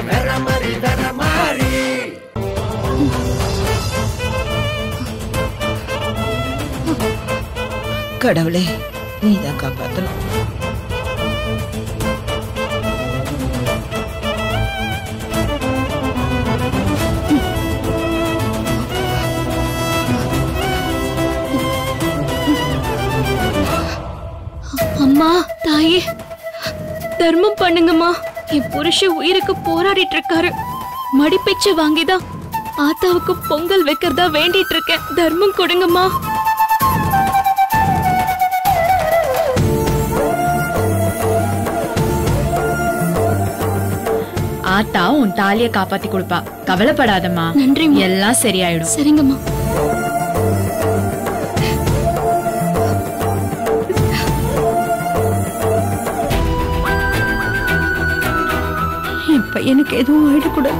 வேற மாதிரி வேற மாதிரி கடவுளே நீதான் காப்பாத்தணும் அம்மா தாயே தர்மம் பண்ணுங்கம்மா என் புருஷன் உயிருக்கு போராடிட்டு இருக்காரு மடிப்பிச்சை வாங்கிதான் ஆத்தாவுக்கு பொங்கல் வைக்கிறதா வேண்டிட்டு இருக்கேன் தர்மம் கொடுங்கம்மா ஆத்தா உன் தாலிய காப்பாத்தி கொடுப்பா கவலைப்படாதம்மா நன்றிம்மா. எல்லாம் சரியாயிடும் சரிங்கம்மா என் பையனுக்கு எதுவும் ஆயிடக்கூடாது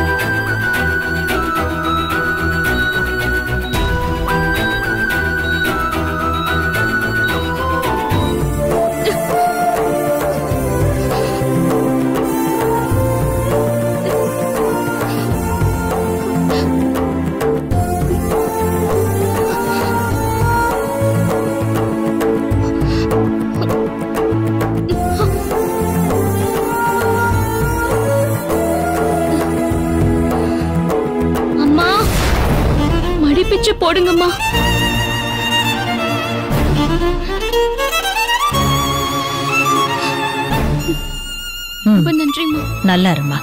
அம்மா மடிப்பிச்சை போடுங்கம்மா ரொம்ப நன்றிம்மா நல்லா இருமா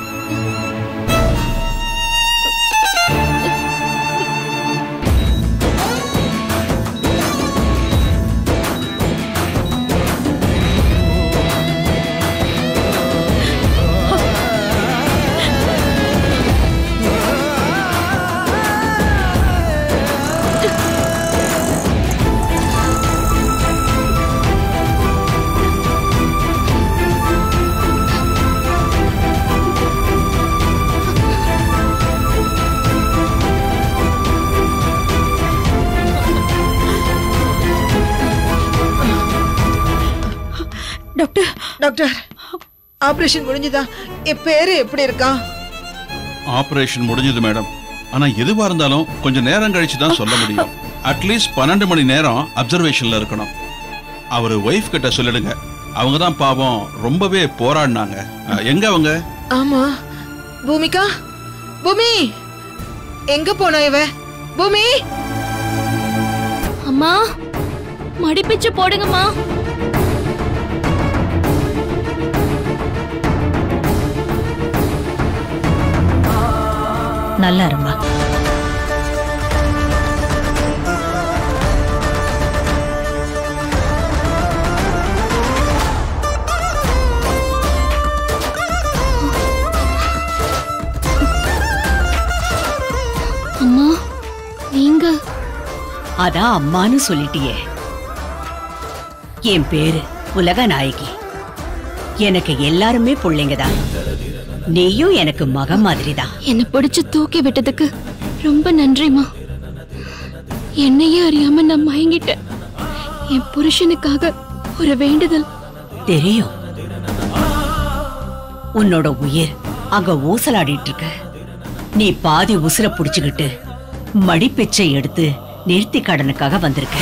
டாக்டர் டாக்டர் ஆபரேஷன் முடிஞ்சுதா என் பேரு எப்படி இருக்கான் ஆபரேஷன் முடிஞ்சது மேடம் ஆனா எதுவா இருந்தாலும் கொஞ்சம் நேரம் கழிச்சு தான் சொல்ல முடியும் அட்லீஸ்ட் பன்னெண்டு மணி நேரம் அப்சர்வேஷன்ல இருக்கணும் அவர் ஒய்ஃப் கிட்ட சொல்லிடுங்க அவங்க தான் பாவம் ரொம்பவே போராடினாங்க அஹ், எங்க அவங்க ஆமா பூமிகா பூமி எங்க போனா இவ பூமி அம்மா மடிப்பிச்சை போடுங்கம்மா நல்லா இருமா அம்மா நீங்க அதான் அம்மான்னு சொல்லிட்டியே என் பேரு உலக நாயகி எனக்கு எல்லாருமே பிள்ளைங்க தான் நீயும் எனக்கு மக மாதிரி தான் என்னை பிடிச்சு தூக்கி விட்டதுக்கு ரொம்ப நன்றிம்மா என்னையே அறியாம நான் மயங்கிட்டேன் என் புருஷனுக்காக ஒரு வேண்டுதல் தெரியும் உன்னோட உயிர் அங்க ஊசலாடிட்டு இருக்கு நீ பாதி உசுர புடிச்சுக்கிட்டு மடிப்பெச்சை எடுத்து நிறுத்தி கடனுக்காக வந்திருக்க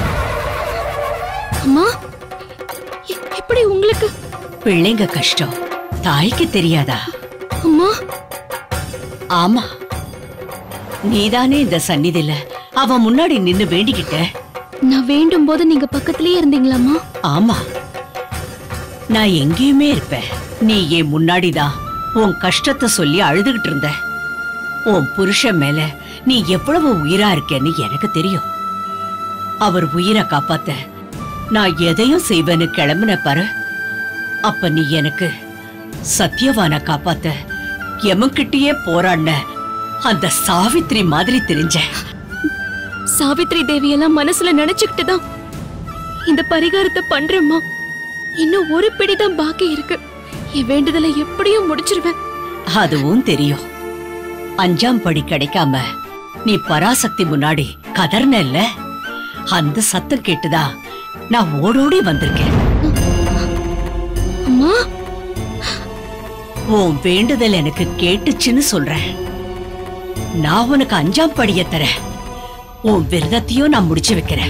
அம்மா எ- எப்படி உங்களுக்கு பிள்ளைங்க கஷ்டம் தாய்க்கு தெரியாதா அம்மா ஆமா நீதானே இந்த சந்நிதியில அவன் முன்னாடி நின்னு வேண்டிக்கிட்ட நான் வேண்டும் போது நீங்க பக்கத்திலேயே இருந்தீங்களாம்மா ஆமா நான் எங்கேயுமே இருப்பேன் நீ என் முன்னாடிதான் உன் கஷ்டத்தை சொல்லி அழுதுகிட்டு இருந்த உன் புருஷன் மேல நீ எவ்வளவு உயிரா இருக்கேன்னு எனக்கு தெரியும் அவர் உயிரை காப்பாத்த நான் எதையும் செய்வேன்னு கிளம்புன பாரு அப்ப நீ எனக்கு சத்யவான காப்பாத்த எமன்கிட்டயே போராடின அந்த சாவித்ரி மாதிரி தெரிஞ்ச சாவித்ரி தேவியெல்லாம் மனசுல நினைச்சுக்கிட்டு தான் இந்த பரிகாரத்தை பண்றேம்மா இன்னும் ஒரு பிடிதான் பாக்கி இருக்கு என் வேண்டுதலை எப்படியும் முடிச்சிருவேன் அதுவும் தெரியும் அஞ்சாம் படி கிடைக்காம நீ பராசக்தி முன்னாடி கதர்னல்ல அந்த சத்தம் கேட்டுதான் நான் ஓடோடி வந்திருக்கேன் அம்மா உன் வேண்டுதல் எனக்கு கேட்டுச்சுன்னு சொல்றேன் நான் உனக்கு அஞ்சாம் படிய தரேன் உன் விரதத்தையும் நான் முடிச்சு வைக்கிறேன்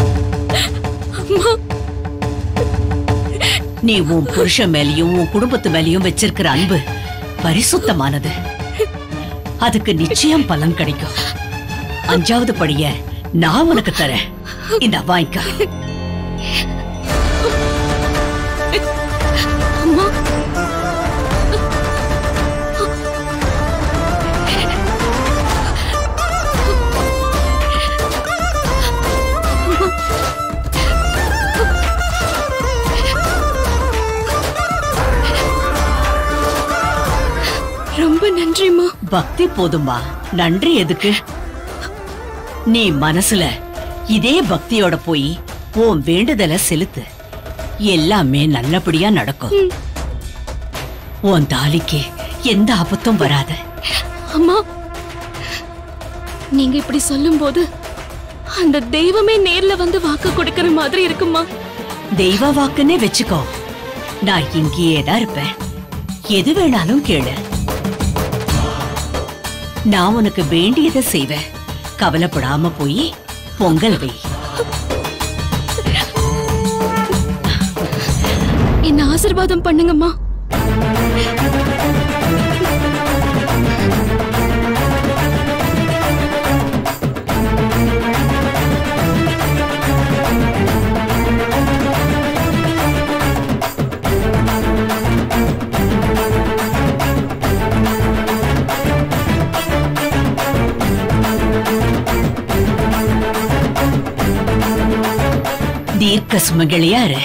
நீ உன் புருஷன் மேலயும் உன் குடும்பத்து மேலயும் வச்சிருக்கிற அன்பு பரிசுத்தமானது அதுக்கு நிச்சயம் பலன் கிடைக்கும் அஞ்சாவது படிய நான் உனக்கு தரேன் இந்த வாங்கிக்க அம்மா ரொம்ப நன்றிம்மா பக்தி போதுமா நன்றி எதுக்கு நீ மனசுல இதே பக்தியோட போய் உன் வேண்டுதலை செலுத்து எல்லாமே நல்லபடியா நடக்கும் உன் தாலிக்கு எந்த ஆபத்தும் வராது அம்மா நீங்க இப்படி சொல்லும்போது அந்த தெய்வமே நேர்ல வந்து வாக்கு கொடுக்கிற மாதிரி இருக்குமா தெய்வ வாக்குன்னே வச்சுக்கோ நான் இங்கேயே தான் இருப்பேன் எது வேணாலும் கேளு நான் உனக்கு வேண்டியதை செய்வேன் கவலைப்படாம போய் பொங்கல் வை என்ன ஆசீர்வாதம் பண்ணுங்கம்மா தீர்க்க சுமங்கலியா இரு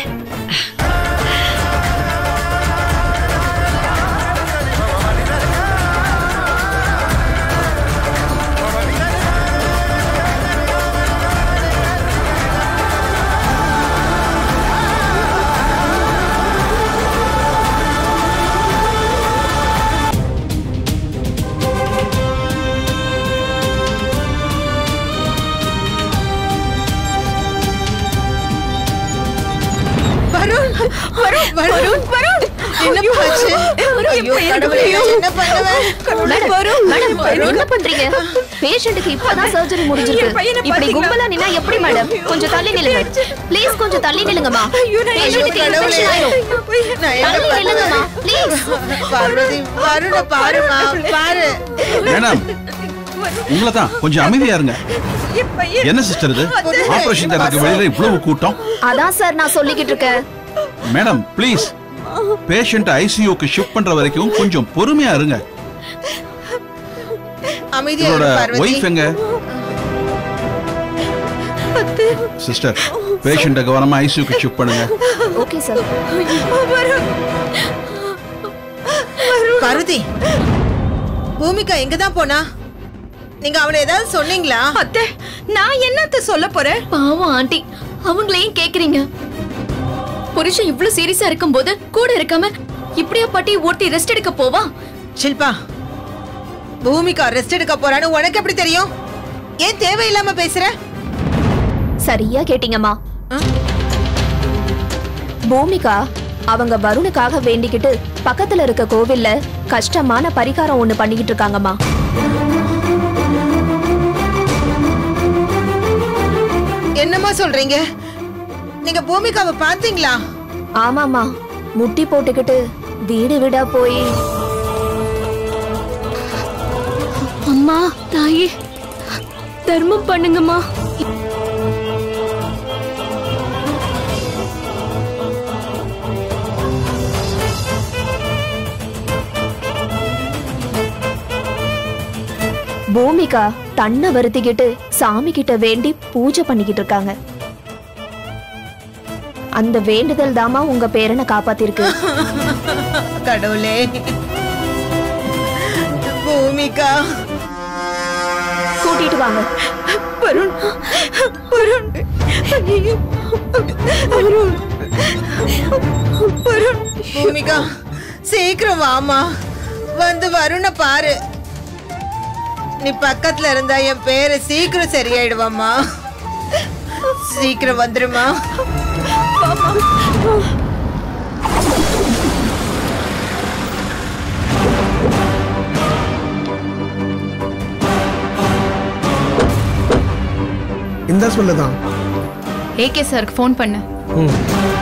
வருண் வருண் வருண் வருண் என்ன ஆச்சு ஐயோ கடவுளே நான் என்ன பண்ணுவேன் மேடம் மேடம் என்ன பண்றீங்க பேஷண்ட்டுக்கு இப்பதான் சர்ஜரி முடிஞ்சிருக்கு இப்படி கும்பலா நின்னா எப்படி மேடம் கொஞ்சம் தள்ளி நில்லுங்க ப்ளீஸ் கொஞ்சம் தள்ளி நில்லுங்கம்மா பேஷண்ட்டுக்கு கடவுளே இன்ஃபெக்ஷன் ஆயிடும் நான் என்ன தள்ளி நில்லுங்கம்மா பண்ணுவேன் ப்ளீஸ் பார்வதி வருண பாருமா பாரு மேடம் உங்களை தான் கொஞ்சம் அமைதியா இருங்க என்ன சிஸ்டர் இது ஆபரேஷன் தேட்டருக்கு வெளியில இவ்வளவு கூட்டம் அதான் சார் நான் சொல்லிக்கிட்டு இருக்கேன் மேடம் ப்ளீஸ் பேஷண்ட் ஐசியூக்கு ஷிஃப்ட் பண்ற வரைக்கும் கொஞ்சம் பொறுமையா இருங்க அமைதியா இவரோட இரு பார்வதி ஒய்ஃப் எங்க சிஸ்டர் பேஷண்ட கவனமா ஐசியூக்கு ஷிஃப்ட் பண்ணுங்க ஓகே சார் பார்வதி பூமிகா எங்க தான் போனா நீங்க அவனை ஏதாவது சொன்னீங்களா அத்தை நான் என்னத்த சொல்ல போறேன் பாவம் ஆண்டி அவங்களையும் கேக்குறீங்க புருஷன் இவ்ளோ சீரியஸா இருக்கும்போது கூட இருக்காம இப்படியா பாட்டி ஓட்டி ரெஸ்ட் எடுக்க போவா ஷில்பா பூமிகா ரெஸ்ட் எடுக்க போறான்னு உனக்கு எப்படி தெரியும் ஏன் தேவையில்லாம பேசுற சரியா கேட்டீங்கம்மா ஆ? பூமிகா அவங்க வருணுக்காக வேண்டிக்கிட்டு பக்கத்துல இருக்க கோவில்ல கஷ்டமான பரிகாரம் ஒண்ணு பண்ணிக்கிட்டு இருக்காங்கம்மா என்னம்மா சொல்றீங்க நீங்க பூமிகாவை பாத்தீங்களா ஆமாமா முட்டி போட்டுக்கிட்டு வீடு வீடா போய் அம்மா தாயே தர்மம் பண்ணுங்கம்மா பூமிகா தன்னை வருத்திக்கிட்டு சாமி கிட்ட வேண்டி பூஜை பண்ணிக்கிட்டு இருக்காங்க அந்த வேண்டுதல் தாமா உங்க பேரனை காப்பாத்திருக்கு கடவுளே பூமிகா கூட்டிட்டு வாங்க வருண் வருண் ஐயோ. வருண் வருண் பூமிகா சீக்கிரம் வாமா வந்து வருண பாரு நீ பக்கத்துல இருந்தா என் பேரு சீக்கிரம் சரியாயிடுவாம்மா சீக்கிரம் வந்துருமா இந்த சொல்லுதான் ஏகே சாருக்கு ஃபோன் பண்ணு ம்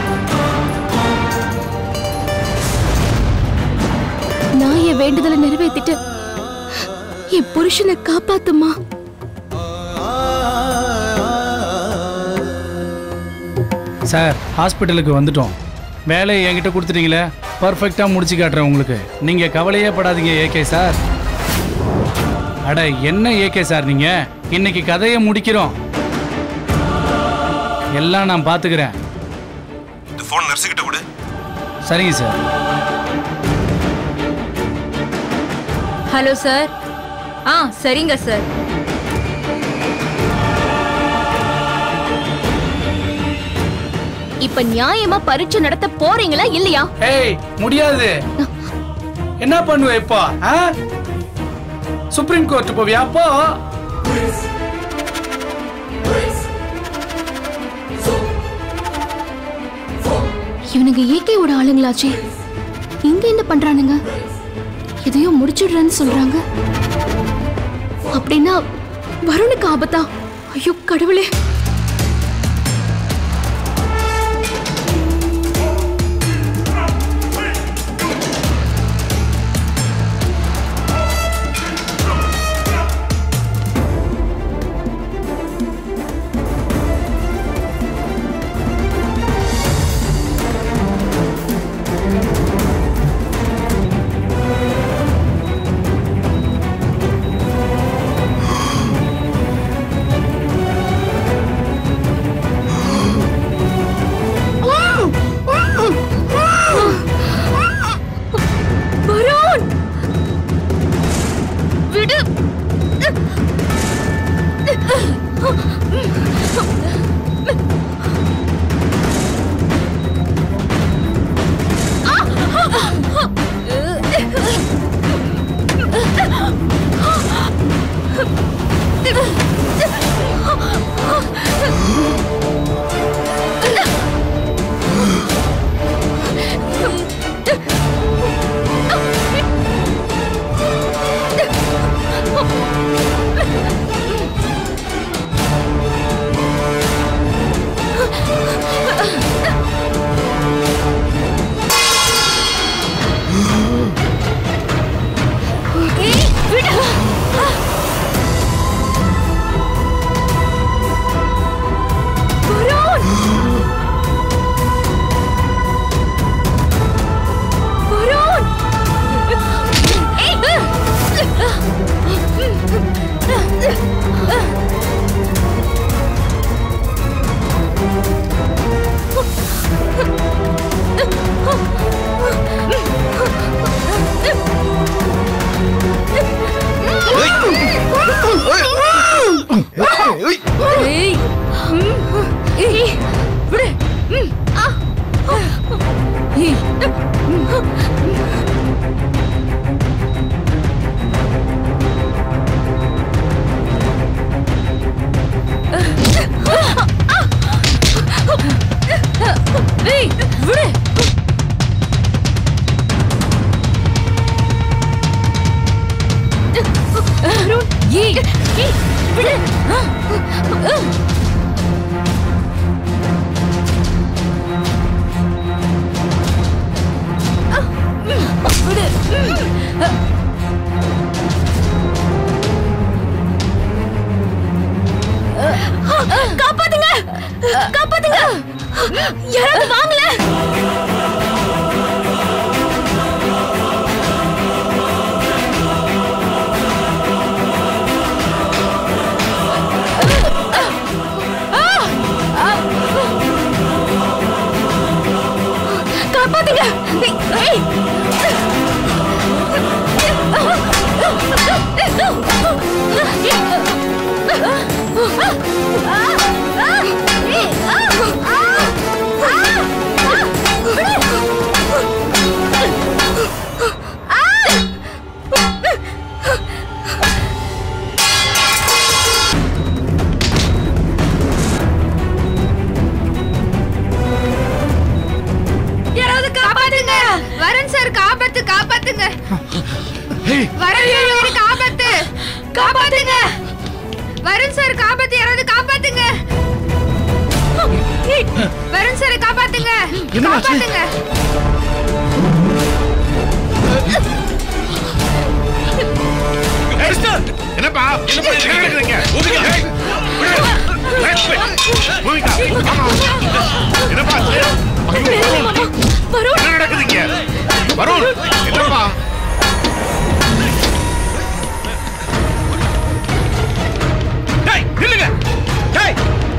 நான் என் வேண்டுதலை நிறைவேத்திட்டு என் புருஷனை காப்பாத்துமா சார் ஹாஸ்பிட்டலுக்கு வந்துட்டோம் வேலையை என்கிட்ட கொடுத்துட்டீங்களே பர்ஃபெக்டாக முடிச்சு காட்டுறேன் உங்களுக்கு நீங்கள் கவலையே படாதீங்க ஏகே சார் அட என்ன ஏகே சார் நீங்கள் இன்னைக்கு கதையை முடிக்கிறோம் எல்லாம் நான் பார்த்துக்கிறேன் இந்த ஃபோன் நர்ஸுக்கிட்ட கொடு சரிங்க சார் ஹலோ சார் ஆ சரிங்க சார் இப்ப நியாயமா பரீட்சை நடத்த போறீங்களா இல்லையா ஏய் முடியாது என்ன பண்ணுவ இப்போ ஆ? சுப்ரீம் கோர்ட் போவியா அப்போ இவனுங்க ஏகேவோட ஆளுங்களாச்சே இங்க என்ன பண்றானுங்க எதையோ முடிச்சிடுறேன்னு சொல்றாங்க அப்படின்னா வருணுக்கு ஆபத்தா ஐயோ கடவுளே வருண் விடு காப்பாத்துங்க காப்பாத்துங்க யாராவது வாங்கல காப்பாத்துங்க ஏய் யாராவது காப்பாத்துங்க வரன் சார் காப்பாத்து காப்பாத்துங்க வரன் சார் எனக்கு ஆபத்து காப்பாத்துங்க வருண் சார் காப்பாத்து யாராவது காப்பாத்துங்க வருண் சாரை காப்பாத்துங்க என்னமாச்சு? காப்பாத்துங்க என்னப்பா என்ன பண்ணிருக்கீங்க ஏய், விடு. ஏய், பூமிகா, ஆமா. என்னப்பா ஐயோ, வருண். என்ன நடக்குதுங்க வருண் என்னப்பா டேய், நில்லுங்க டேய்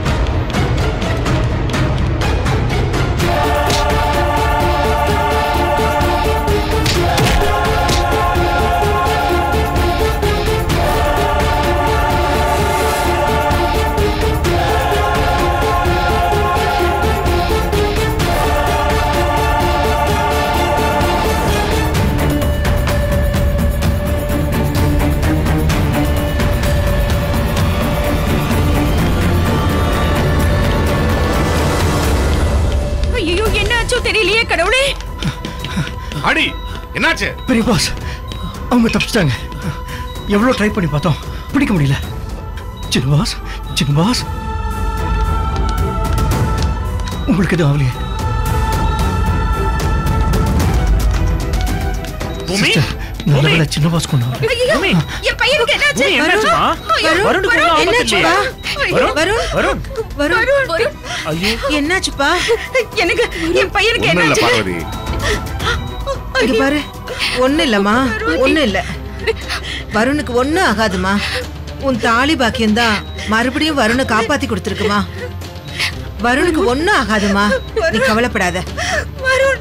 ஐயோ என்ன ஆச்சோ தெரியலையே கடவுளே அடி என்னாச்சு பெரிய பாஸ் அவங்க தப்பிச்சிட்டாங்க எவ்வளோ ட்ரை பண்ணி பார்த்தோம் பிடிக்க முடியல சின்ன பாஸ் சின்ன பாஸ் உங்களுக்கு எதுவும் ஆகலையே பூமி சிஸ்டர், நல்ல வேளை சின்ன பாஸ் கொண்டு வரல. ஐயோ என் பையனுக்கு என்னாச்சு பூமி, என்னாச்சும்மா? வருண், வருணுக்கு வருண், ஒண்ணும் ஆபத்து என்னாச்சுப்பா இல்லையே? வருண் வருண்? வருண் வருண் என்னாச்சுப்பா எனக்கு என் பையனுக்கு ஒண்ணும் இல்ல என்னாச்சு பார்வதி இங்க பாரு ஒண்ணு இல்லம்மா ஒண்ணு இல்ல வருணுக்கு ஒண்ணு ஆகாதுமா உன் தாலி பாக்கியம் தான் மறுபடியும் வருணை காப்பாத்தி கொடுத்துருக்குமா வருணுக்கு ஒண்ணு ஆகாதுமா நீ கவலைப்படாத வருண்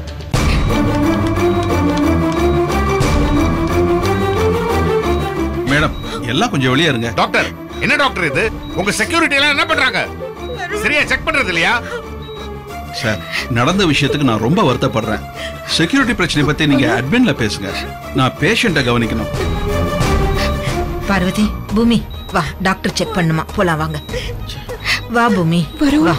மேடம் எல்லாம் கொஞ்சம் வெளியே இருங்க டாக்டர் என்ன டாக்டர் இது உங்க செக்யூரிட்டி எல்லாம் என்ன பண்றாங்க சரியா செக் பண்றது இல்லையா சார் நடந்த விஷயத்துக்கு நான் ரொம்ப வருத்தப்படுறேன் செக்யூரிட்டி பிரச்சனை பத்தி நீங்க அட்மின்ல பேசுங்க நான் பேஷண்ட்டை கவனிக்கணும் பார்வதி பூமி வா டாக்டர் செக் பண்ணுமா போலாம் வாங்க வா பூமி வா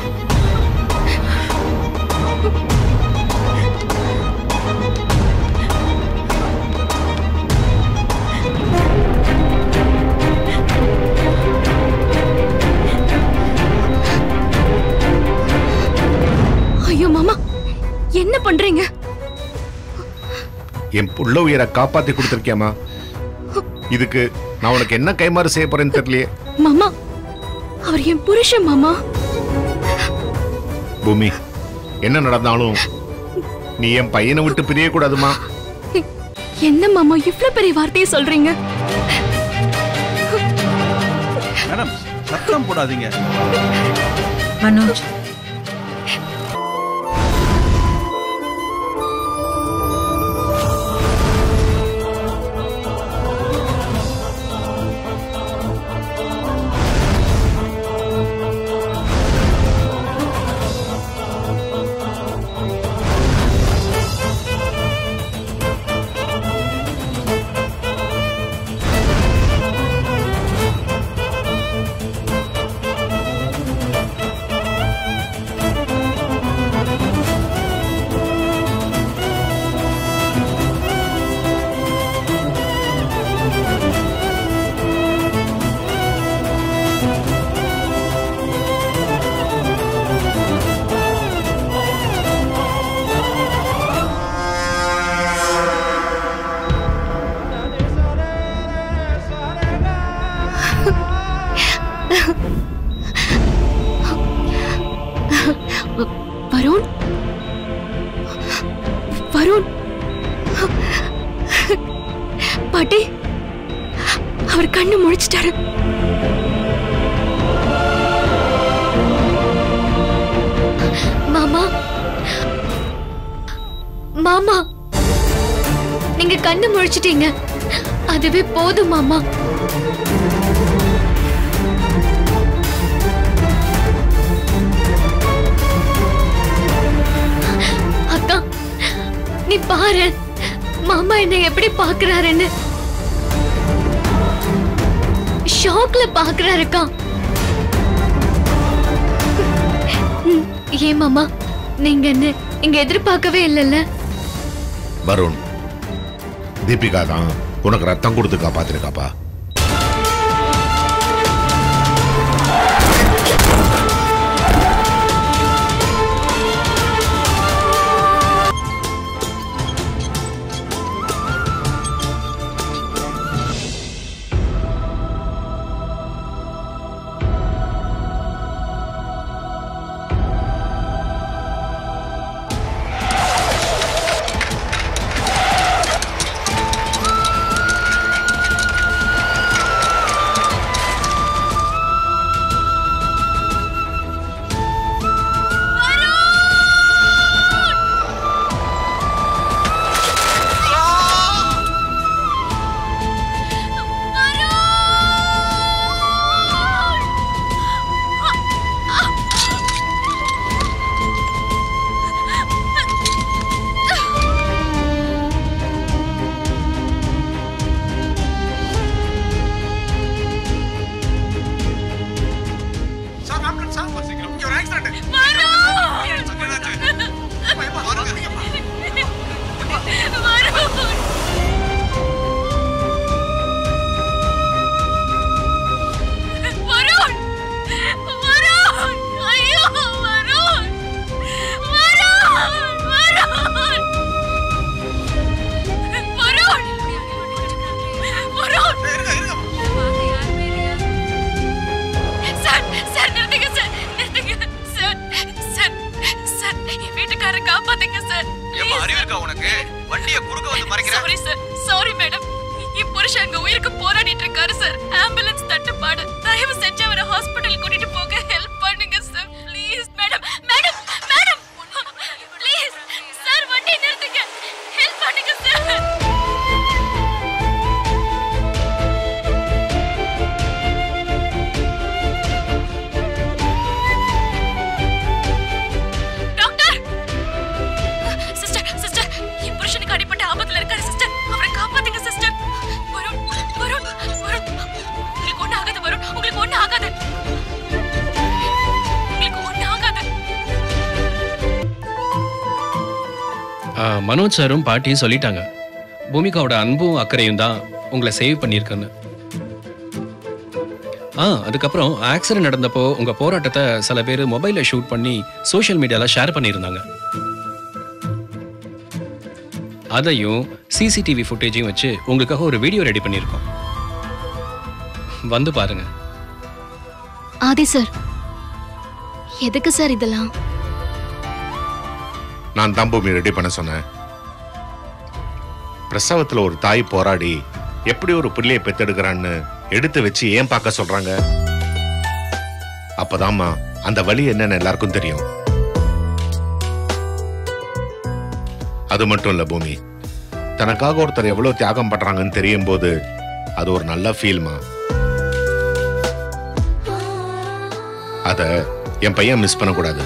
ஐயோ மாமா என்ன பண்றீங்க என் புள்ள உயிரை காப்பாத்தி கொடுத்திருக்கியாமா இதுக்கு நான் உனக்கு என்ன கைமாறு செய்ய போறேன்னு தெரியலையே மாமா அவர் என் புருஷன் மாமா பூமி என்ன நடந்தாலும் நீ என் பையனை விட்டு பிரிய கூடாதுமா என்ன மாமா இவ்ளோ பெரிய வார்த்தையை சொல்றீங்க மேடம் சத்தம் போடாதீங்க மனோஜ் வருண் வருண் பாட்டி அவர் கண்ணு முழிச்சிட்டாரு மாமா மாமா நீங்க கண்ணு முழிச்சிட்டீங்க அதுவே போதும் மாமா அக்கா நீ பாரு மாமா என்னை எப்படி பாக்குறாருன்னு ஷாக்ல பாக்குறாருக்கா ம், ஏன் மாமா நீங்க என்ன இங்க எதிர்பார்க்கவே இல்லைல்ல வருண் தீபிகா தான் உனக்கு ரத்தம் கொடுத்து காப்பாத்திருக்காப்பா வந்து மறைக்கிற சாரி சார் சாரி மேடம் என் புருஷன் அங்க உயிருக்கு போராடிட்டு இருக்காரு சார் ஆம்புலன்ஸ் தட்டுப்பாடு தயவு செஞ்சு அவரை ஹாஸ்பிடல் கூட்டிட்டு போக ஹெல்ப் பண்ணுங்க sir please madam madam madam please sir வண்டி நிறுத்துங்க ஹெல்ப் பண்ணுங்க சார் டாக்டர் சிஸ்டர் சிஸ்டர் என் புருஷனுக்கு அடிபட்ட ஆபத்துல இருக்காரு சிஸ்டர் அவரை காப்பாத்துங்க சிஸ்டர் வருண் வருண் வருண் உங்களுக்கு ஒண்ணு ஆகாது வருண் உங்களுக்கு ஒண்ணு ஆகாது உங்களுக்கு ஒண்ணு ஆகாது ஆ, மனோஜ் சாரும் பாட்டியும் சொல்லிட்டாங்க பூமிகாவோட அன்பும் அக்கறையும் தான் உங்களை சேவ் பண்ணியிருக்குன்னு ஆ அதுக்கப்புறம் ஆக்சிடென்ட் நடந்தப்போ உங்க போராட்டத்தை சில பேர் மொபைல்ல ஷூட் பண்ணி சோஷியல் மீடியால ஷேர் பண்ணியிருந்தாங்க அதையும் சிசிடிவி ஃபுட்டேஜையும் வச்சு உங்களுக்காக ஒரு வீடியோ ரெடி பண்ணியிருக்கோம் வந்து பாருங்க ஆதி சார் எதுக்கு சார் இதெல்லாம் நான் தான் பூமி ரெடி பண்ண சொன்னேன் பிரசவத்துல ஒரு தாய் போராடி எப்படி ஒரு பிள்ளையை பெத்தெடுக்கிறான்னு எடுத்து வச்சு ஏன் பார்க்க சொல்றாங்க அப்பதாம்மா அந்த வலி என்னன்னு எல்லாருக்கும் தெரியும் அது மட்டும் இல்ல பூமி தனக்காக ஒருத்தர் எவ்வளவு தியாகம் பண்றாங்கன்னு தெரியும் போது அது ஒரு நல்ல ஃபீல்மா அத என் பையன் மிஸ் பண்ணக்கூடாது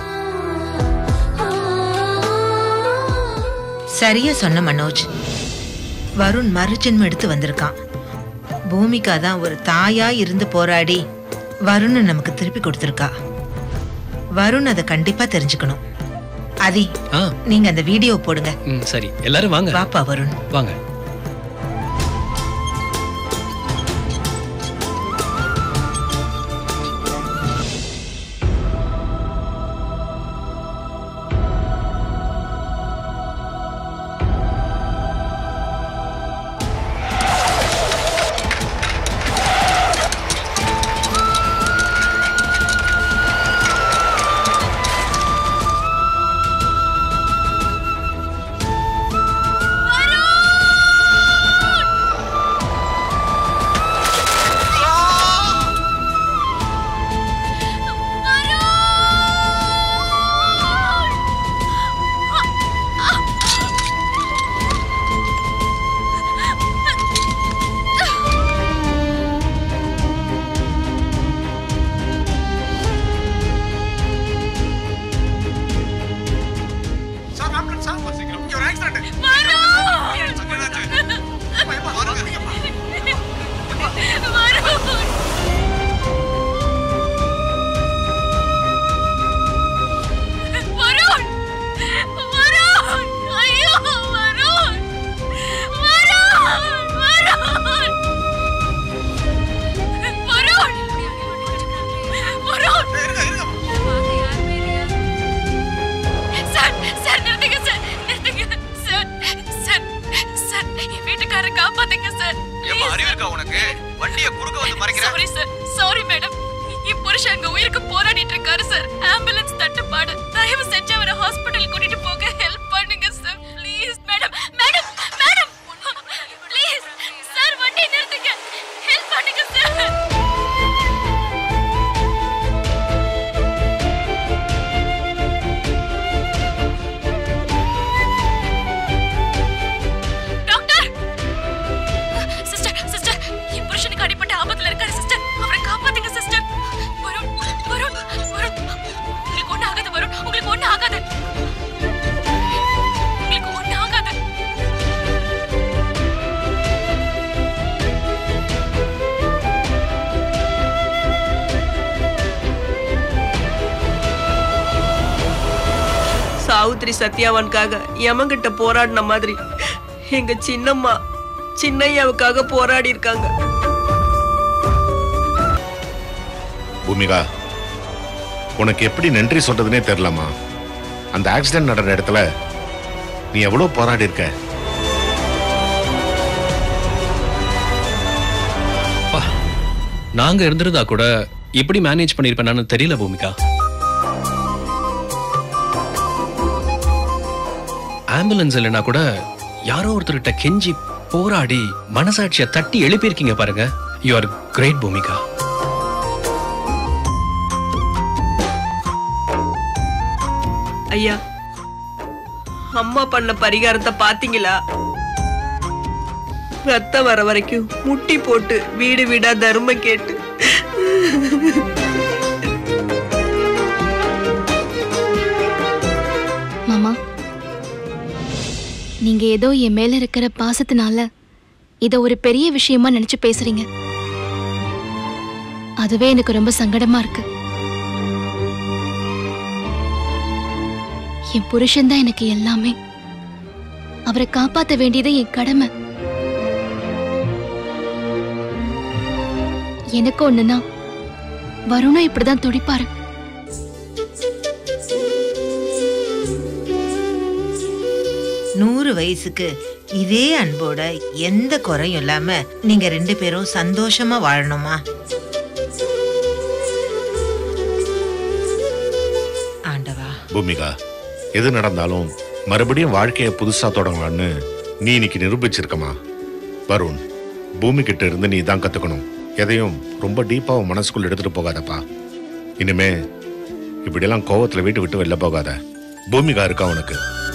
சரியா சொன்ன மனோஜ் வருண் மறுஜென்மம் எடுத்து வந்திருக்கான் பூமிகா தான் ஒரு தாயா இருந்து போராடி வருணை நமக்கு திருப்பி கொடுத்திருக்கா வருண் அதை கண்டிப்பா தெரிஞ்சுக்கணும் அதி ஆ நீங்க அந்த வீடியோ போடுங்க ம் சரி எல்லாரும் வாங்க வாப்பா வருண் வாங்க சார் ஆம்புலன்ஸ் சார் ஒரு சீக்கிரம் இங்க ஒரு ஆக்சிடென்ட் வருண் வருண் ஐயோ வருண் வருண் வருண் வருண் வருண் சார் சார் நிறுத்துங்க சார் நிறுத்துங்க சார் சார் சார் என் வீட்டுக்காரரை காப்பாத்துங்க சார் ஏமா அறிவு இருக்கா உனக்கு வண்டியை குறுக்க வந்து மறைக்கிற சாரி சார் சாரி மேடம் என் புருஷன் அங்க உயிருக்கு போராடிட்டு இருக்காரு சார் ஆம்புலன்ஸ் தட்டுப்பாடு தயவு செஞ்சு அவரை ஹாஸ்பிடல் கூட்டிட்டு போக ஹெல்ப் பண்ணுங்க sir please madam madam madam please sir வண்டி நிறுத்துங்க ஹெல்ப் பண்ணுங்க சார் டாக்டர் சிஸ்டர் சிஸ்டர் என் புருஷனுக்கு அடிபட்ட ஆபத்துல இருக்காரு சிஸ்டர் அவரை காப்பாத்துங்க சிஸ்டர் வருண் வருண் வருண் உங்களுக்கு ஒண்ணு ஆகாது வருண் உங்களுக்கு ஒண்ணு ஆகாது உங்களுக்கு ஒண்ணு ஆகாது சாவுத்திரி சத்யாவனுக்காக யமங்கிட்ட போராடின மாதிரி எங்க சின்னம்மா சின்னையாவுக்காக போராடி இருக்காங்க பூமிகா உனக்கு எப்படி நன்றி சொல்றதுனே தெரியலம்மா அந்த ஆக்சிடென்ட் நடந்த இடத்துல நீ எவ்வளவு போராடி இருக்க நாங்க இருந்திருந்தா கூட எப்படி மேனேஜ் பண்ணிருப்பேன்னு தெரியல பூமிகா ஆம்புலன்ஸ் இல்லைன்னா கூட யாரோ ஒருத்தர்கிட்ட கெஞ்சி போராடி மனசாட்சியை தட்டி எழுப்பியிருக்கீங்க பாருங்க யூ ஆர் கிரேட் பூமிகா ஐயா அம்மா பண்ண பரிகாரத்தை பாத்தீங்களா ரத்தம் வர வரைக்கும் முட்டி போட்டு வீடு வீடா தர்மம் கேட்டு மாமா நீங்க ஏதோ என் மேல இருக்கிற பாசத்தினால இத ஒரு பெரிய விஷயமா நினைச்சு பேசுறீங்க அதுவே எனக்கு ரொம்ப சங்கடமா இருக்கு என் புருஷன் தான் எனக்கு எல்லாமே அவரை காப்பாத்த வேண்டியது என் கடமை எனக்கு ஒண்ணுனா வருணும் இப்படிதான் துடிப்பாரு நூறு வயசுக்கு இதே அன்போட எந்த குறையும் இல்லாம நீங்க ரெண்டு பேரும் சந்தோஷமா வாழணுமா ஆண்டவா பூமிகா எது நடந்தாலும் மறுபடியும் வாழ்க்கையை புதுசா தொடங்கலான்னு நீ இன்னைக்கு நிரூபிச்சிருக்கமா வருண் பூமி கிட்ட இருந்து நீ தான் கத்துக்கணும் எதையும் ரொம்ப டீப்பா உன் மனசுக்குள்ள எடுத்துட்டு போகாதப்பா இனிமே இப்படியெல்லாம் கோவத்துல வீட்டு விட்டு வெளில போகாத பூமிகா இருக்கா உனக்கு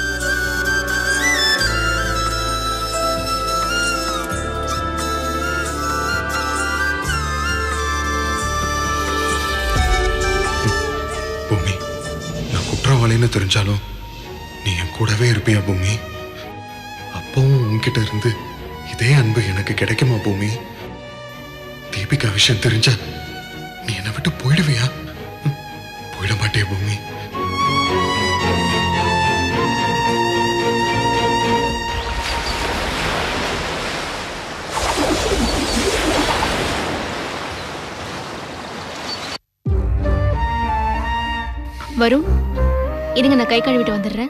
பூமி நான் குற்றவாளின்னு தெரிஞ்சாலும் நீ என் கூடவே இருப்பியா பூமி அப்பவும் உன்கிட்ட இருந்து இதே அன்பு எனக்கு கிடைக்குமா பூமி தீபிகா விஷயம் தெரிஞ்சா நீ என்னை விட்டு போயிடுவியா ம், போயிட மாட்டியா பூமி வரும் இருங்க நான் கை கழுவிட்டு வந்துடுறேன்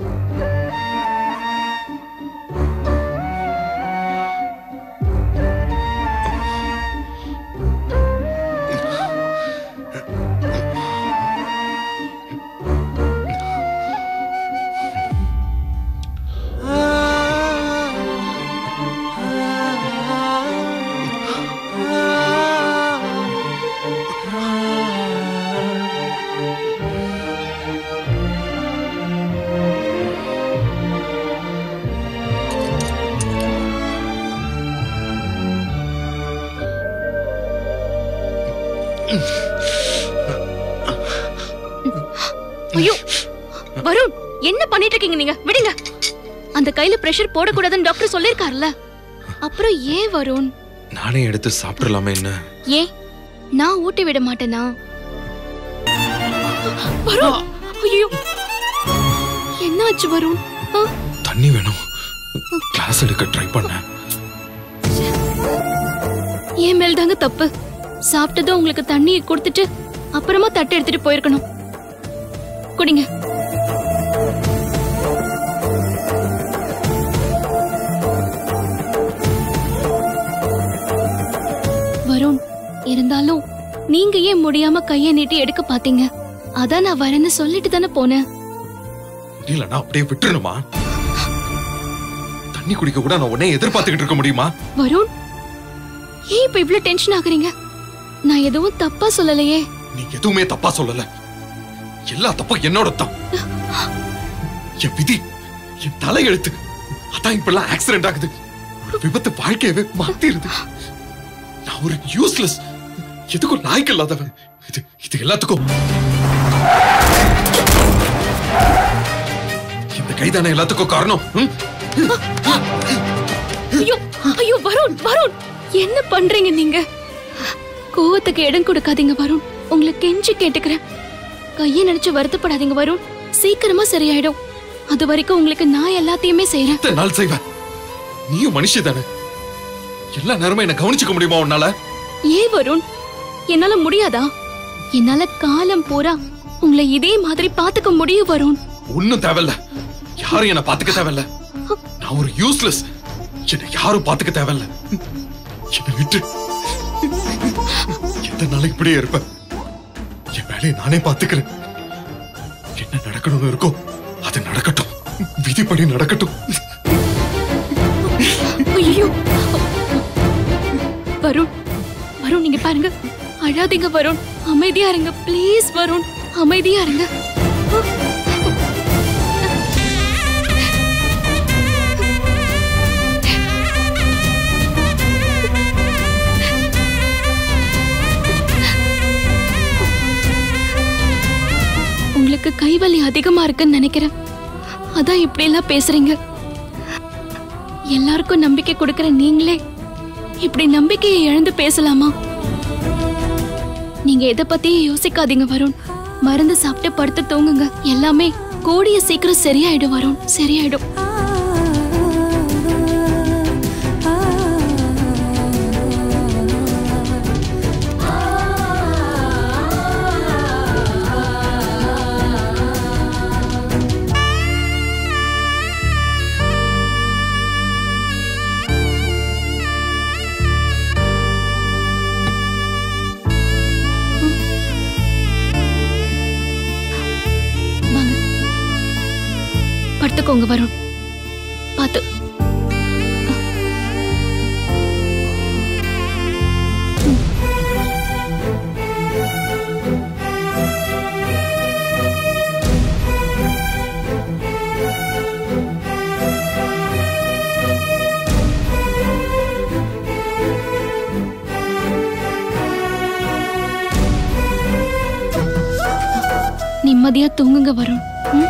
ஐயோ வருண் என்ன பண்ணிட்டு இருக்கீங்க நீங்க விடுங்க அந்த கையில பிரஷர் போடக்கூடாதுன்னு டாக்டர் சொல்லிருக்காருல்ல அப்புறம் ஏன் வருண் நானே எடுத்து சாப்பிடலாமே என்ன ஏன் நான் ஊட்டி விட மாட்டேனா வருண் ஐயோ என்னாச்சு வருண் ஆ, தண்ணி வேணும் கிளாஸ் எடுக்க ட்ரை பண்ணேன் என் மேல் தாங்க தப்பு சாப்பிட்டதும் உங்களுக்கு தண்ணியை கொடுத்துட்டு அப்புறமா தட்டு எடுத்துட்டு போயிருக்கணும் குடிங்க வருண் இருந்தாலும் நீங்க ஏன் முடியாம கைய நீட்டி எடுக்க பாத்தீங்க அதான் நான் வரேன்னு சொல்லிட்டு தானே போனேன் முடியலன்னா அப்படியே விட்டுருணுமா தண்ணி குடிக்க கூட நான் உடனே எதிர்பார்த்துக்கிட்டு இருக்க முடியுமா வருண் ஏன் இப்ப இவ்ளோ டென்ஷன் ஆகுறீங்க நான் எதுவும் தப்பா சொல்லலையே நீ எதுவுமே தப்பா சொல்லல எல்லா தப்பும் என்னோட தான் என் விதி என் தலையெழுத்து அதான் இப்பெல்லாம் ஆக்சிடென்ட் ஆகுது ஒரு விபத்து வாழ்க்கையவே மாத்திருது நான் ஒரு யூஸ்லெஸ் எதுக்கும் லாய்க்கு இல்லாதவன் இது இது எல்லாத்துக்கும் இந்த கைதானே எல்லாத்துக்கும் காரணம் ம்? ஐயோ ஐயோ வருண் வருண் என்ன பண்றீங்க நீங்க கோவத்துக்கு இடம் கொடுக்காதீங்க வருண் உங்களை கெஞ்சி கேட்டுக்கிறேன் கையை நினைச்சு வருத்தப்படாதீங்க வருண் சீக்கிரமா சரியாயிடும் அது வரைக்கும் உங்களுக்கு நான் எல்லாத்தையுமே செய்யறேன் எத்தனை நாள் செய்வேன் நீயும் மனுஷி தானே எல்லா நேரமும் என்ன கவனிச்சுக்க முடியுமா உன்னால ஏன் வருண் என்னால முடியாதா என்னால காலம் பூரா உங்களை இதே மாதிரி பாத்துக்க முடியும் வருண் ஒண்ணும் தேவையில்ல யாரும் என்ன பாத்துக்க தேவையில்ல நான் ஒரு யூஸ்லெஸ் என்ன யாரும் பாத்துக்க தேவையில்ல என்ன விட்டு எத்தனை நாளைக்கு இப்படியே இருப்பேன் என் வேலையை நானே பாத்துக்கிறேன் என்ன நடக்கணும்னு இருக்கோ அது நடக்கட்டும் விதிப்படி நடக்கட்டும் வருண் வருண் நீங்க பாருங்க அழாதீங்க வருண் அமைதியா இருங்க ப்ளீஸ் வருண் அமைதியா இருங்க உங்களுக்கு கைவலி அதிகமா இருக்குன்னு நினைக்கிறேன் அதான் இப்படி எல்லாம் பேசுறீங்க எல்லாருக்கும் நம்பிக்கை கொடுக்கிற நீங்களே இப்படி நம்பிக்கையை இழந்து பேசலாமா நீங்க எதை பத்தியும் யோசிக்காதீங்க வருண் மருந்து சாப்பிட்டு படுத்து தூங்குங்க எல்லாமே கூடிய சீக்கிரம் சரியாயிடும் வருண் சரியாயிடும் வாங்க படுத்துக்கோங்க வருண் பார்த்து நிம்மதியா தூங்குங்க வருண் ம்?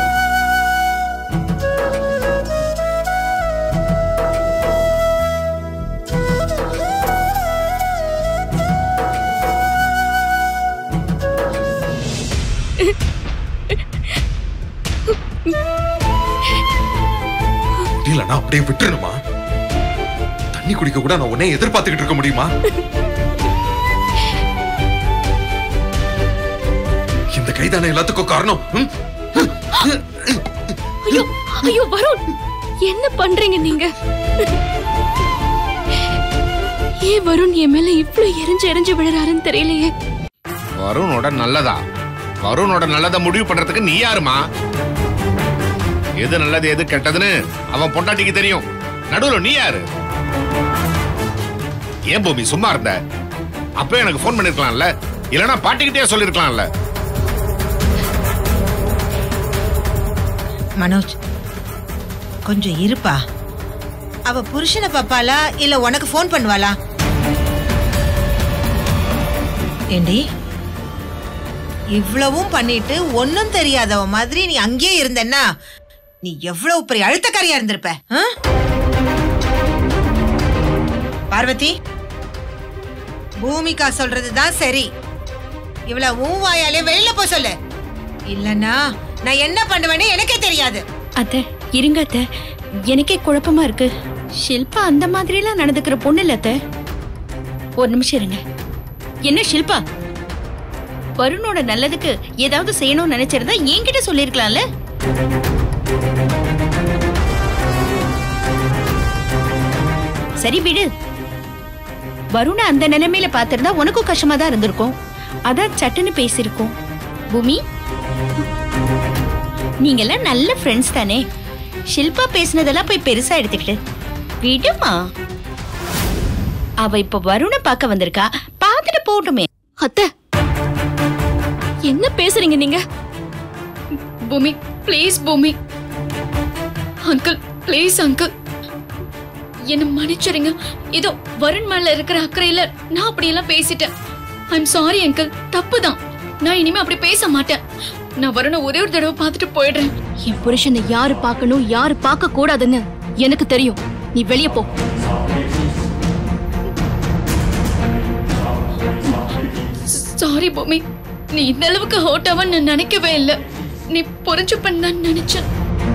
முடியலன்னா அப்படியே விட்டுருணுமா தண்ணி குடிக்க கூட நான் உன்னை எதிர்பார்த்துக்கிட்டு இருக்க முடியுமா இந்த கைதானே எல்லாத்துக்கும் காரணம் ம்? ஐயோ ஐயோ வருண் என்ன பண்றீங்க நீங்க ஏன் வருண் என் மேல இவ்ளோ எரிஞ்சு எரிஞ்சு விழுறாருன்னு தெரியலையே வருணோட நல்லதா வருணோட நல்லதை முடிவு பண்றதுக்கு நீ யாருமா எது நல்லது எது கெட்டதுன்னு அவன் பொண்டாட்டிக்கு தெரியும் நடுவுல நீ யாரு ஏன் பூமி சும்மா இருந்த அப்பவே எனக்கு ஃபோன் பண்ணிருக்கலாம்ல இல்லனா பாட்டிக்கிட்டே சொல்லிருக்கலாம்ல மனோஜ் கொஞ்சம் இருப்பா அவ புருஷனை பாப்பாளா இல்ல உனக்கு ஃபோன் பண்ணுவாளா ஏண்டி இவ்வளவும் பண்ணிட்டு ஒன்னும் தெரியாதவ மாதிரி நீ அங்கேயே இருந்தன்னா நீ எவ்வளவு பெரிய அழுத்தக்காரியா இருந்திருப்ப ஆ? பார்வதி பூமிகா சொல்றதுதான் சரி இவள ஊன் வாயாலே வெளியில போ சொல்லு இல்லனா நான் என்ன பண்ணுவேன்னு எனக்கே தெரியாது அத்தை இருங்க அத்தை எனக்கே குழப்பமா இருக்கு ஷில்பா அந்த மாதிரி எல்லாம் நடந்துக்கிற பொண்ணு இல்ல அத்தை ஒரு நிமிஷம் இருங்க என்ன ஷில்பா வருணோட நல்லதுக்கு ஏதாவது செய்யணும்னு நினைச்சிருந்தா என்கிட்ட சொல்லிருக்கலாம்ல சரி விடு வருண அந்த நிலைமையில பாத்திருந்தா உனக்கும் கஷ்டமா தான் இருந்திருக்கும் அதான் சட்டுன்னு பேசியிருக்கோம் பூமி நீங்கெல்லாம் நல்ல ஃப்ரெண்ட்ஸ் தானே ஷில்பா பேசினதெல்லாம் போய் பெருசா எடுத்துக்கிட்டு விடுமா அவ இப்ப வருண பார்க்க வந்திருக்கா பார்த்துட்டு போகட்டுமே அத்தை என்ன பேசுறீங்க நீங்க பூமி ப்ளீஸ் பூமி அங்கிள் ப்ளீஸ் அங்கிள் என்ன மன்னிச்சிருங்க ஏதோ வருண் மேல இருக்கிற அக்கறையில நான் அப்படியெல்லாம் பேசிட்டேன் ஐம் சாரி அங்கிள் தப்பு தான் நான் இனிமே அப்படி பேச மாட்டேன் நான் வருண ஒரே ஒரு தடவை பார்த்துட்டு போயிடுறேன் என் புருஷனை யாரு பார்க்கணும் யாரு பார்க்க கூடாதுன்னு எனக்கு தெரியும் நீ வெளியே போ சாரி பூமி நீ இந்த அளவுக்கு ஹர்ட் ஆவன்னு நான் நினைக்கவே இல்லை நீ புரிஞ்சுப்பன்னு தான் நினைச்சேன்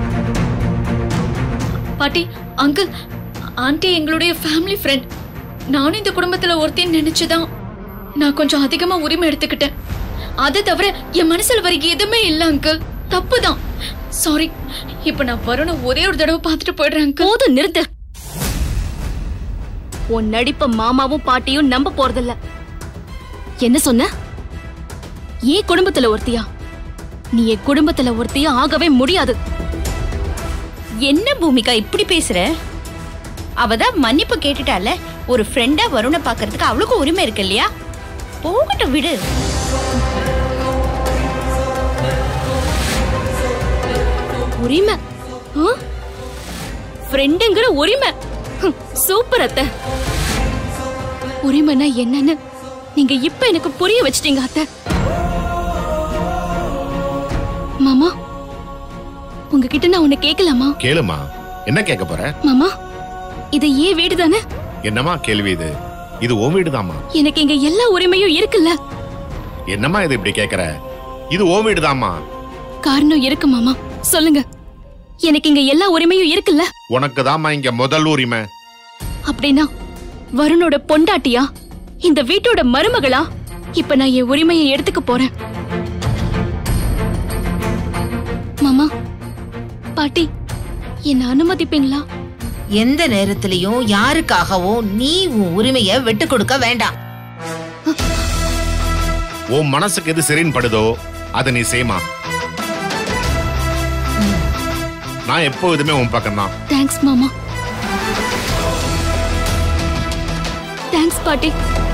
பாட்டி அங்கிள் ஆண்டி எங்களுடைய ஃபேமிலி ஃப்ரெண்ட் நானும் இந்த குடும்பத்துல ஒருத்தையும் நினைச்சுதான் நான் கொஞ்சம் அதிகமா உரிமை எடுத்துக்கிட்டேன் அதை தவிர என் மனசுல வரைக்கு எதுவுமே இல்ல அங்கிள் தப்புதான் சாரி இப்ப நான் வருண ஒரே ஒரு தடவை பார்த்துட்டு போயிடுறேன் அங்கிள் போதும் நிறுத்து உன் நடிப்ப மாமாவும் பாட்டியும் நம்ப போறதில்ல என்ன சொன்ன ஏன் குடும்பத்துல ஒருத்தியா நீ என் குடும்பத்துல ஒருத்தியா ஆகவே முடியாது என்ன பூமிகா இப்படி பேசுற அவ தான் மன்னிப்பு கேட்டுட்டால ஒரு ஃப்ரெண்டா வருணை பாக்குறதுக்கு அவளுக்கும் உரிமை இருக்கு இல்லையா போகட்டும் விடு உரிமை ஃப்ரெண்டுங்கிற உரிமை ஹம், சூப்பர் அத்தை உரிமைனா என்னன்னு நீங்க இப்ப எனக்கு புரிய வச்சிட்டீங்க அத்தை மாமா உங்ககிட்ட நான் உன்னை கேட்கலாமா கேளுமா என்ன கேட்க போற மாமா இது ஏன் வீடு தானே என்னம்மா கேள்வி இது இது உன் வீடுதாம்மா எனக்கு இங்க எல்லா உரிமையும் இருக்குல்ல என்னம்மா இது இப்படி கேக்குற இது உன் வீடுதாம்மா காரணம் இருக்கு மாமா சொல்லுங்க எனக்கு இங்க எல்லா உரிமையும் இருக்குல்ல உனக்கு தாம்மா இங்க முதல் உரிமை அப்படின்னா வருணோட பொண்டாட்டியா இந்த வீட்டோட மருமகளா இப்ப நான் என் உரிமையை எடுத்துக்க போறேன் மாமா பாட்டி என்ன அனுமதிப்பீங்களா எந்த நேரத்திலையும் யாருக்காகவும் நீ உன் உரிமைய விட்டு கொடுக்க வேண்டாம் உன் மனசுக்கு எது சரின்னு படுதோ அதை நீ செய்மா நான் எப்போதுமே உன் பக்கம் தான் தேங்க்ஸ் மாமா தேங்க்ஸ் பாட்டி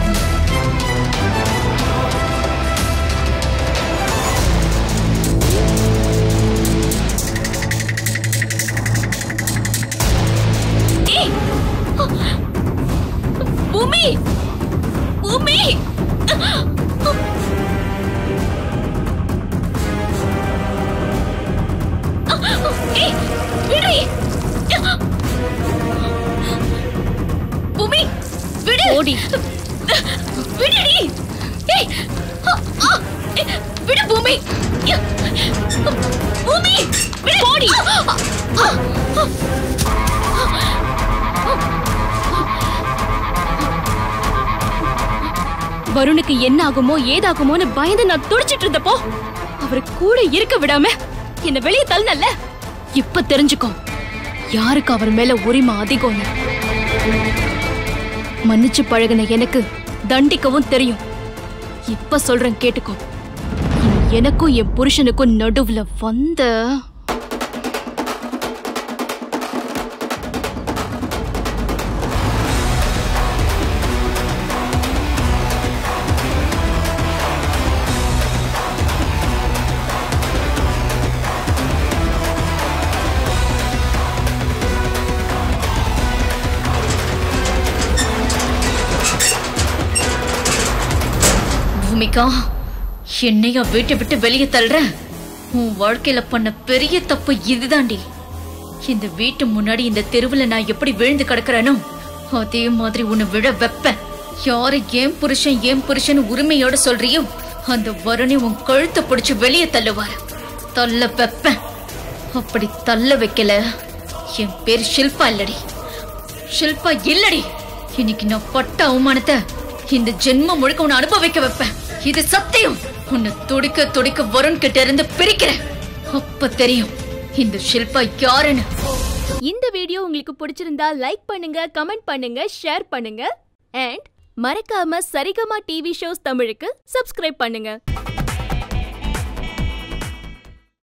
ஏய்! பூமி பூமி ஏய், விடுடி. பூமி விடு ஓடி விடுடி ஏய் ஆ, ஆ, ஏய், விடு பூமி யா. பூமி விடு ஓடி வருணுக்கு என்ன ஆகுமோ ஏதாகுமோன்னு பயந்து நான் துடிச்சிட்டு இருந்தப்போ அவர் கூட இருக்க விடாம என்ன வெளியே தள்ளல இப்ப தெரிஞ்சுக்கோ யாருக்கு அவர் மேல உரிமை அதிகம்னு மன்னிச்சு பழகுன எனக்கு தண்டிக்கவும் தெரியும் இப்ப சொல்றேன் கேட்டுக்கோ இனி எனக்கும் என் புருஷனுக்கும் நடுவுல வந்த பூமிகா என்னையா வீட்டை விட்டு வெளியே தள்ளுற உன் வாழ்க்கையில பண்ண பெரிய தப்பு இதுதாண்டி இந்த வீட்டு முன்னாடி இந்த தெருவுல நான் எப்படி விழுந்து கிடக்குறேனோ அதே மாதிரி உன்னை விழ வைப்பேன் யாரை ஏன் புருஷன் ஏன் புருஷன் உரிமையோட சொல்றியோ அந்த வருணை உன் கழுத்தை பிடிச்சு வெளியே தள்ளுவார் தள்ள வைப்பேன் அப்படி தள்ள வைக்கல என் பேர் ஷில்பா இல்லடி ஷில்பா இல்லடி இன்னைக்கு நான் பட்ட அவமானத்தை இந்த ஜென்மம் முழுக்க உன்னை அனுபவிக்க வைப்பேன் இது சத்தியம் உன்னை துடிக்க துடிக்க வருண் கிட்ட இருந்து பிரிக்கிறேன் அப்ப தெரியும் இந்த ஷில்பா யாருன்னு இந்த வீடியோ உங்களுக்கு பிடிச்சிருந்தா லைக் பண்ணுங்க கமெண்ட் பண்ணுங்க ஷேர் பண்ணுங்க அண்ட் மறக்காம சரிகமா டிவி ஷோஸ் தமிழுக்கு சப்ஸ்கிரைப் பண்ணுங்க